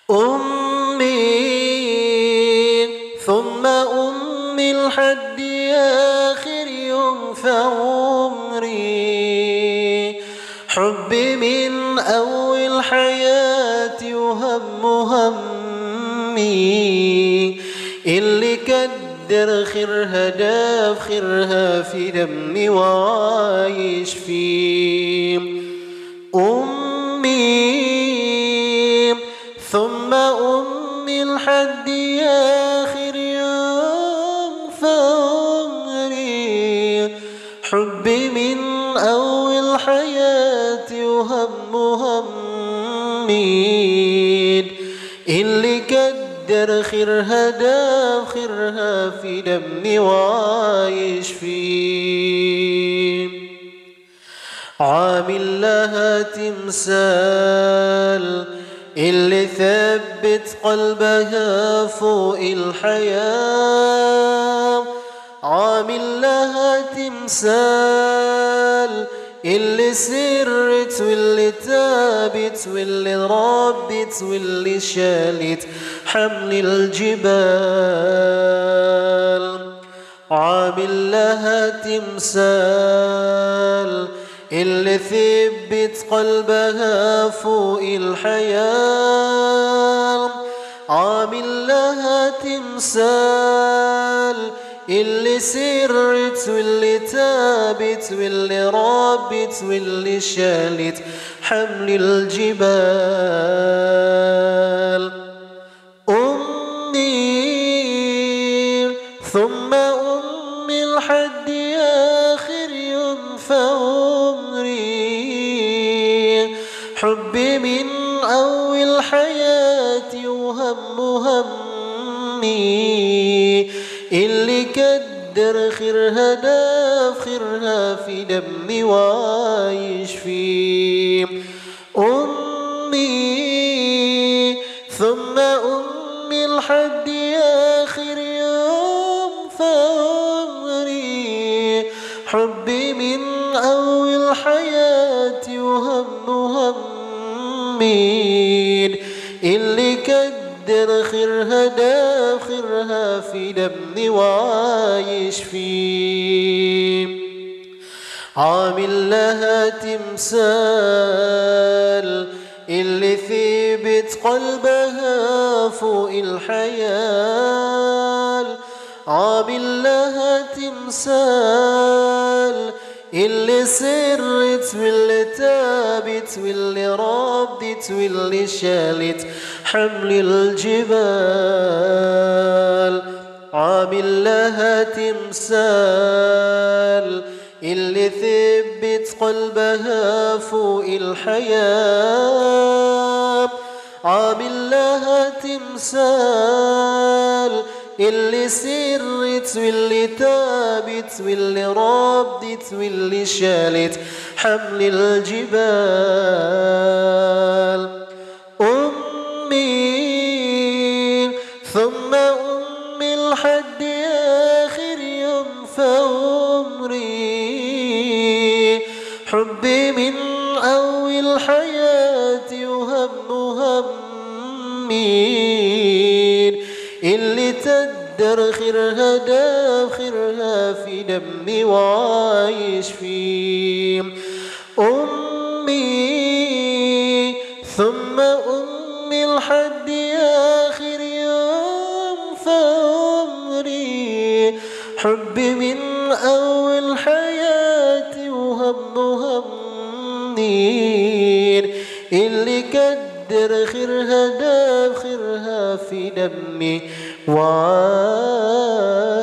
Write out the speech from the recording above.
أمي ثم أمي الحد آخر يوم فعمري حبي من أول حياتي وهم همي اللي كدر خيرها داف خيرها في دمي وعايش فيه أمي ثم أمي لحد آخر يوم فعمري حبي من أول حياتي وهم همي اللي قدر خيرها دام خيرها في دمي وعايش فيه عامل لها تمثال اللي ثبت قلبها فوق الحياة عامل لها تمثال اللي سرت واللي تابت واللي ربت واللي شالت حمل الجبال عامل لها تمثال اللي ثبت قلبها فوق الحياة عامل لها تمثال اللي سرت واللي تابت واللي ربت واللي شالت حمل الجبال أمي ثم أمي لحد آخر يوم فعمري حبي من أول حياتي وهم همي اللي كدر خيرها داف خيرها في دمي وعايش فيه أمي ثم أمي لحد آخر يوم فعمري حبي من أول حياتي وهم همي اللي كدر خيرها داف خيرها في دمي وعايش فيه عامل لها تمثال اللي ثبت قلبها فوق الحياة عامل لها تمثال اللي سرت واللي تابت واللي ربت واللي شالت حمل الجبال عامل لها تمثال اللي ثبت قلبها فوق الحياة عامل لها تمثال اللي سرت واللي تابت واللي ربت واللي شالت حمل الجبال أمي ثم أمي لحد آخر يوم فعمري حبي من أول حياتي وهم همي اللي تدر خيرها دام خيرها في دمي وعايش فيه أمي ثم أمي لحد آخر يوم فعمري حبي من أول حياتي وهم همي اللي قدر خيرها دام خيرها في دمي وعايش